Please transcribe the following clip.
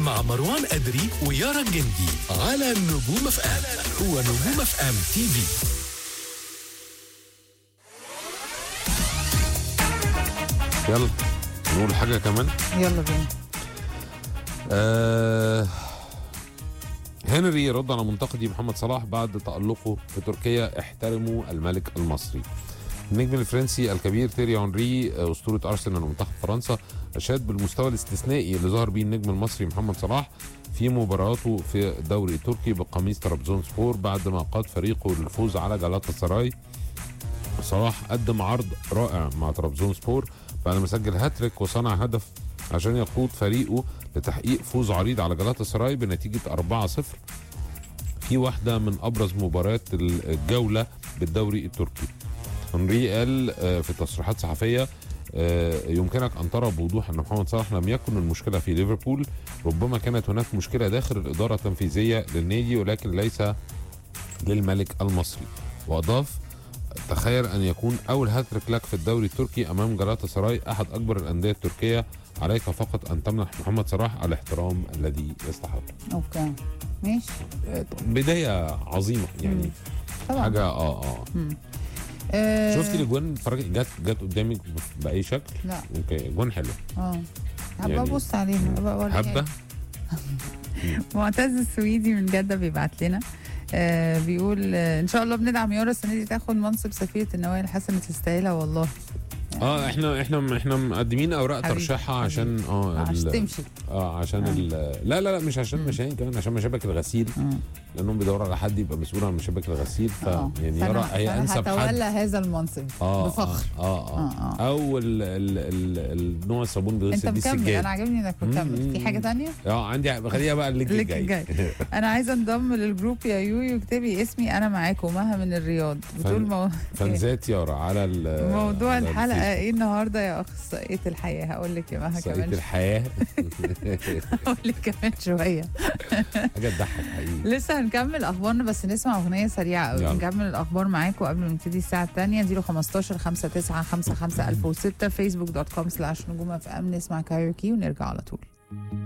مع مروان أدري ويارا الجندي على نجوم اف ام هو نجوم اف ام تي في يلا نقول حاجة كمان يلا بينا آه هنري يرد على منتقدي محمد صلاح بعد تألقه في تركيا احترموا الملك المصري النجم الفرنسي الكبير تيري هنري آه، أسطورة أرسنال ومنتخب فرنسا أشاد بالمستوى الاستثنائي اللي ظهر بيه النجم المصري محمد صلاح في مباراته في الدوري التركي بقميص طرابزون سبور بعد ما قاد فريقه للفوز على جالاتا سراي صلاح قدم عرض رائع مع طرابزون سبور بعد ما سجل هاتريك وصنع هدف عشان يقود فريقه لتحقيق فوز عريض على جالاتا سراي بنتيجة 4-0 في واحدة من أبرز مباريات الجولة بالدوري التركي هنري قال آه، في تصريحات صحفية آه، يمكنك أن ترى بوضوح أن محمد صلاح لم يكن المشكلة في ليفربول ربما كانت هناك مشكلة داخل الإدارة التنفيذية للنادي ولكن ليس للملك المصري وأضاف تخيل أن يكون أول هاتريك لك في الدوري التركي أمام جلاتا سراي أحد أكبر الأندية التركية عليك فقط أن تمنح محمد صلاح الاحترام الذي يستحقه اوكي ماشي بداية عظيمة يعني طبعا حاجة اه اه آه شفتي الاجوان اتفرجت جت جت قدامك باي شكل لا اوكي اجوان حلوه اه هبقى يعني ابص عليها هبقى اوريها حبه معتز السويدي من جده بيبعت لنا آه بيقول آه ان شاء الله بندعم يارا السنه دي تاخد منصب سفيره النوايا الحسنه تستاهلها والله اه احنا احنا احنا مقدمين اوراق حبيبي، ترشيحها عشان اه عشان ال- تمشي اه عشان ال لا لا لا مش عشان مشاهين كمان عشان مشابك الغسيل مم. لانهم بيدوروا على حد يبقى مسؤول عن مشابك الغسيل ف آه. يعني فأنا- يرى هي فأنا انسب حد هتولى هذا المنصب اه بفخر اه اه, آه، آه. آه. او ال ال ال ال نوع الصابون انت بيغسل بيه مكمل السجاد انا عاجبني انك مكمل في حاجه تانية اه عندي خليها بقى اللينك اللينك الجاي الجاي. انا عايزه انضم للجروب يا يويو اكتبي اسمي انا معاكم مها من الرياض بتقول مو... فانزات يارا على ال موضوع على الحلقه الفيسبوك. ايه النهارده يا اخصائيه الحياه هقول لك يا مها سقيت كمان الحياه هقول لك كمان شويه حاجه تضحك حقيقي لسه هنكمل اخبارنا بس نسمع اغنيه سريعه قوي يلا. نكمل الاخبار معاكم قبل ما نبتدي الساعه الثانيه 015 59 55 1006 فيسبوك دوت كوم سلاش نجوم اف ام نسمع كايروكي ونرجع على طول